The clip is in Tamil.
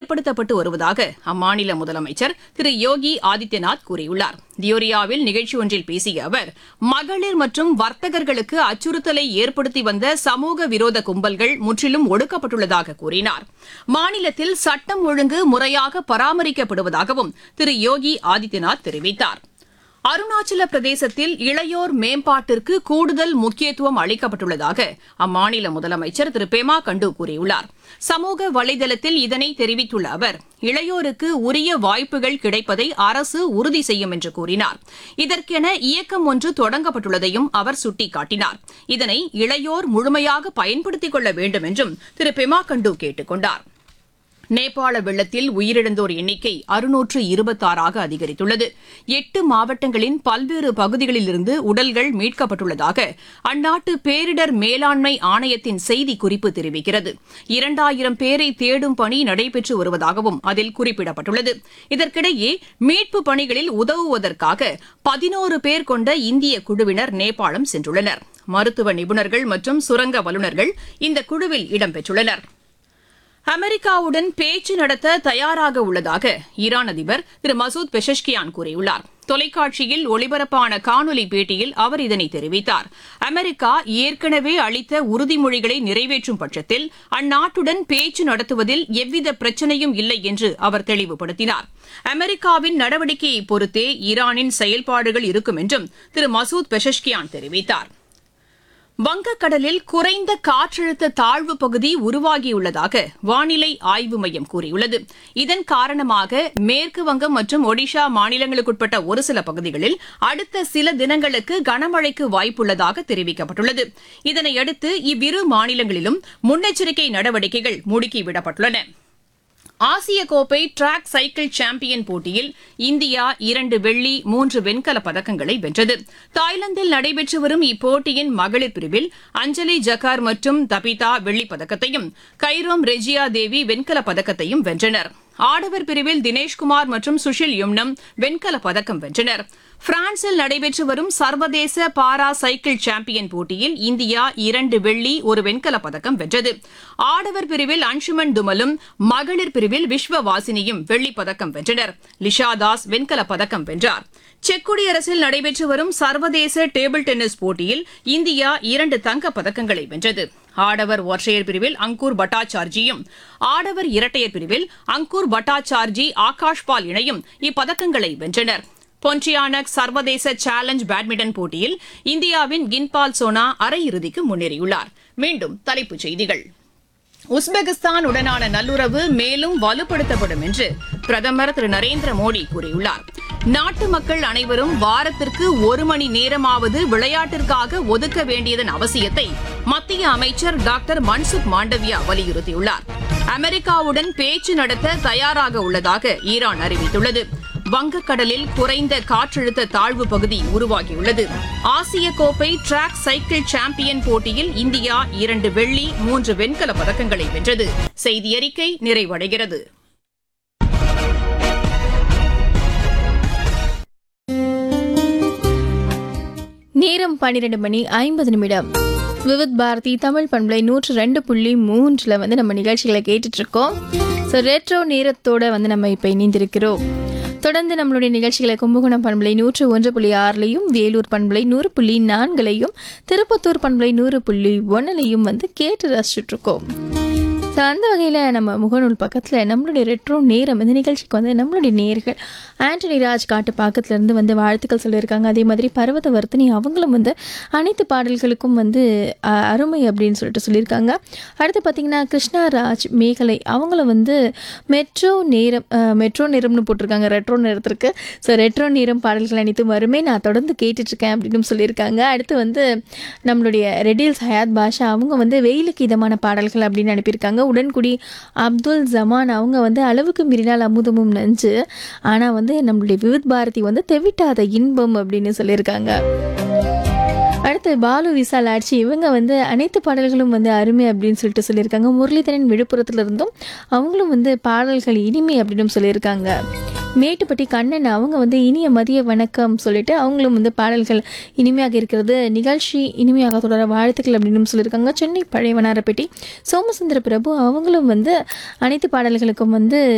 செயல்படுத்தப்பட்டு வருவதாக அம்மாநில முதலமைச்சர் திரு யோகி ஆதித்யநாத் கூறியுள்ளார் தியோரியாவில் நிகழ்ச்சி ஒன்றில் பேசிய அவர் மகளிர் மற்றும் வர்த்தகர்களுக்கு அச்சுறுத்தலை ஏற்படுத்தி வந்த சமூக விரோத கும்பல்கள் முற்றிலும் ஒடுக்கப்பட்டுள்ளதாக கூறினார் மாநிலத்தில் சட்டம் ஒழுங்கு முறையாக பராமரிக்கப்படுவதாகவும் திரு யோகி ஆதித்யநாத் தெரிவித்தார் அருணாச்சல பிரதேசத்தில் இளையோர் மேம்பாட்டிற்கு கூடுதல் முக்கியத்துவம் அளிக்கப்பட்டுள்ளதாக அம்மாநில முதலமைச்சர் திரு பெமா கண்டு கூறியுள்ளார் சமூக வலைதளத்தில் இதனை தெரிவித்துள்ள அவர் இளையோருக்கு உரிய வாய்ப்புகள் கிடைப்பதை அரசு உறுதி செய்யும் என்று கூறினார் இதற்கென இயக்கம் ஒன்று தொடங்கப்பட்டுள்ளதையும் அவர் சுட்டிக்காட்டினார் இதனை இளையோர் முழுமையாக பயன்படுத்திக் கொள்ள வேண்டும் என்றும் திரு பெமா கண்டு கேட்டுக் கொண்டார் நேபாள வெள்ளத்தில் உயிரிழந்தோர் எண்ணிக்கை அறுநூற்று இருபத்தாறாக அதிகரித்துள்ளது எட்டு மாவட்டங்களின் பல்வேறு பகுதிகளிலிருந்து உடல்கள் மீட்கப்பட்டுள்ளதாக அந்நாட்டு பேரிடர் மேலாண்மை ஆணையத்தின் செய்திக்குறிப்பு தெரிவிக்கிறது இரண்டாயிரம் பேரை தேடும் பணி நடைபெற்று வருவதாகவும் அதில் குறிப்பிடப்பட்டுள்ளது இதற்கிடையே மீட்பு பணிகளில் உதவுவதற்காக பதினோரு பேர் கொண்ட இந்திய குழுவினர் நேபாளம் சென்றுள்ளனர் மருத்துவ நிபுணர்கள் மற்றும் சுரங்க வல்லுநர்கள் இந்த குழுவில் இடம்பெற்றுள்ளனர் அமெரிக்காவுடன் பேச்சு நடத்த தயாராக உள்ளதாக ஈரான் அதிபர் திரு மசூத் பெஷஷ்கியான் கூறியுள்ளார் தொலைக்காட்சியில் ஒளிபரப்பான காணொலி பேட்டியில் அவர் இதனை தெரிவித்தார் அமெரிக்கா ஏற்கனவே அளித்த உறுதிமொழிகளை நிறைவேற்றும் பட்சத்தில் அந்நாட்டுடன் பேச்சு நடத்துவதில் எவ்வித பிரச்சனையும் இல்லை என்று அவர் தெளிவுபடுத்தினார் அமெரிக்காவின் நடவடிக்கையை பொறுத்தே ஈரானின் செயல்பாடுகள் இருக்கும் என்றும் திரு மசூத் பெஷஷ்கியான் தெரிவித்தார் வங்கக்கடலில் குறைந்த காற்றழுத்த தாழ்வு பகுதி உருவாகியுள்ளதாக வானிலை ஆய்வு மையம் கூறியுள்ளது இதன் காரணமாக மேற்கு வங்கம் மற்றும் ஒடிஷா மாநிலங்களுக்குட்பட்ட ஒரு சில பகுதிகளில் அடுத்த சில தினங்களுக்கு கனமழைக்கு வாய்ப்புள்ளதாக தெரிவிக்கப்பட்டுள்ளது இதனையடுத்து இவ்விரு மாநிலங்களிலும் முன்னெச்சரிக்கை நடவடிக்கைகள் முடுக்கிவிடப்பட்டுள்ளன ஆசிய கோப்பை டிராக் சைக்கிள் சாம்பியன் போட்டியில் இந்தியா இரண்டு வெள்ளி மூன்று வெண்கலப் பதக்கங்களை வென்றது தாய்லாந்தில் நடைபெற்று வரும் இப்போட்டியின் மகளிர் பிரிவில் அஞ்சலி ஜக்கார் மற்றும் தபிதா வெள்ளிப் பதக்கத்தையும் கைரோம் ரெஜியா தேவி வெண்கலப் பதக்கத்தையும் வென்றனர் ஆடவர் பிரிவில் தினேஷ்குமார் மற்றும் சுஷில் யும்னம் வெண்கலப் பதக்கம் வென்றனர் பிரான்சில் நடைபெற்று வரும் சர்வதேச பாரா சைக்கிள் சாம்பியன் போட்டியில் இந்தியா இரண்டு வெள்ளி ஒரு வெண்கலப் பதக்கம் வென்றது ஆடவர் பிரிவில் அன்சுமன் துமலும் மகளிர் பிரிவில் விஸ்வவாசினியும் வெள்ளிப் பதக்கம் வென்றனர் லிஷா தாஸ் வெண்கலப் பதக்கம் வென்றார் செக் குடியரசில் நடைபெற்று வரும் சர்வதேச டேபிள் டென்னிஸ் போட்டியில் இந்தியா இரண்டு தங்கப் பதக்கங்களை வென்றது ஆடவர் ஒற்றையர் பிரிவில் அங்கூர் பட்டாச்சார்ஜியும் ஆடவர் இரட்டையர் பிரிவில் அங்கூர் பட்டாச்சார்ஜி ஆகாஷ் பால் இணையும் இப்பதக்கங்களை வென்றனர் பொன்டியானக் சர்வதேச சேலஞ்ச் பேட்மிண்டன் போட்டியில் இந்தியாவின் கின்பால் சோனா அரையிறுதிக்கு முன்னேறியுள்ளார் மீண்டும் தலைப்புச் செய்திகள் உஸ்பெகிஸ்தான் உடனான நல்லுறவு மேலும் வலுப்படுத்தப்படும் என்று பிரதமர் திரு நரேந்திர மோடி கூறியுள்ளார் நாட்டு மக்கள் அனைவரும் வாரத்திற்கு ஒரு மணி நேரமாவது விளையாட்டிற்காக ஒதுக்க வேண்டியதன் அவசியத்தை மத்திய அமைச்சர் டாக்டர் மன்சுக் மாண்டவியா வலியுறுத்தியுள்ளார் அமெரிக்காவுடன் பேச்சு நடத்த தயாராக உள்ளதாக ஈரான் அறிவித்துள்ளது வங்கக்கடலில் குறைந்த காற்றழுத்த தாழ்வு பகுதி உருவாகியுள்ளது ஆசிய கோப்பை டிராக் சைக்கிள் சாம்பியன் போட்டியில் இந்தியா இரண்டு வெள்ளி மூன்று வெண்கல பதக்கங்களை வென்றது செய்தி அறிக்கை நிறைவடைகிறது நேரம் பன்னிரெண்டு மணி ஐம்பது நிமிடம் விவித் பாரதி தமிழ் பண்பலை நூற்று ரெண்டு புள்ளி மூன்றில் வந்து நம்ம நிகழ்ச்சிகளை கேட்டுட்டு இருக்கோம் ஸோ ரெட்ரோ நேரத்தோட வந்து நம்ம இப்போ இணைந்திருக்கிறோம் தொடர்ந்து நம்மளுடைய நிகழ்ச்சிகளை கும்பகோணம் பண்பலை நூற்று ஒன்று புள்ளி ஆறுலையும் வேலூர் பண்பலை நூறு புள்ளி நான்குலையும் திருப்பத்தூர் பண்பலை நூறு புள்ளி ஒன்றுலையும் வந்து கேட்டு ரசிச்சுட்டு இருக்கோம் ஸோ அந்த வகையில் நம்ம முகநூல் பக்கத்தில் நம்மளுடைய ரெட்ரோ நேரம் இந்த நிகழ்ச்சிக்கு வந்து நம்மளுடைய நேர்கள் ஆண்டனி ராஜ் காட்டு பாக்கத்துலேருந்து வந்து வாழ்த்துக்கள் சொல்லியிருக்காங்க அதே மாதிரி பர்வத வர்த்தினி அவங்களும் வந்து அனைத்து பாடல்களுக்கும் வந்து அ, அருமை அப்படின்னு சொல்லிட்டு சொல்லியிருக்காங்க அடுத்து பார்த்திங்கன்னா கிருஷ்ணா ராஜ் மேகலை அவங்களும் வந்து மெட்ரோ நேரம் அ, மெட்ரோ நேரம்னு போட்டிருக்காங்க ரெட்ரோ நேரத்திற்கு ஸோ ரெட்ரோ நேரம் பாடல்கள் அனைத்தும் வருமே நான் தொடர்ந்து கேட்டுட்ருக்கேன் அப்படின்னு சொல்லியிருக்காங்க அடுத்து வந்து நம்மளுடைய ரெடில்ஸ் ஹயாத் பாஷா அவங்க வந்து வெயிலுக்கு இதமான பாடல்கள் அப்படின்னு அனுப்பியிருக்காங்க உடன்குடி அப்துல் ஜமான் அவங்க வந்து அளவுக்கு மீறினால் அமுதமும் நஞ்சு ஆனால் வந்து நம்மளுடைய விவித் பாரதி வந்து தெவிட்டாத இன்பம் அப்படின்னு சொல்லியிருக்காங்க அடுத்து பாலு விசால் ஆட்சி இவங்க வந்து அனைத்து பாடல்களும் வந்து அருமை அப்படின்னு சொல்லிட்டு சொல்லியிருக்காங்க முரளிதரன் விழுப்புரத்துல இருந்தும் அவங்களும் வந்து பாடல்கள் இனிமை அப்படின்னு சொல்லியிருக்காங்க மேட்டுப்பட்டி கண்ணன் அவங்க வந்து இனிய மதிய வணக்கம் சொல்லிட்டு அவங்களும் வந்து பாடல்கள் இனிமையாக இருக்கிறது நிகழ்ச்சி இனிமையாக தொடர வாழ்த்துக்கள் அப்படின்னு சொல்லியிருக்காங்க சென்னை பழைய வனாரப்பேட்டை சோமசுந்தர பிரபு அவங்களும் வந்து அனைத்து பாடல்களுக்கும் வந்து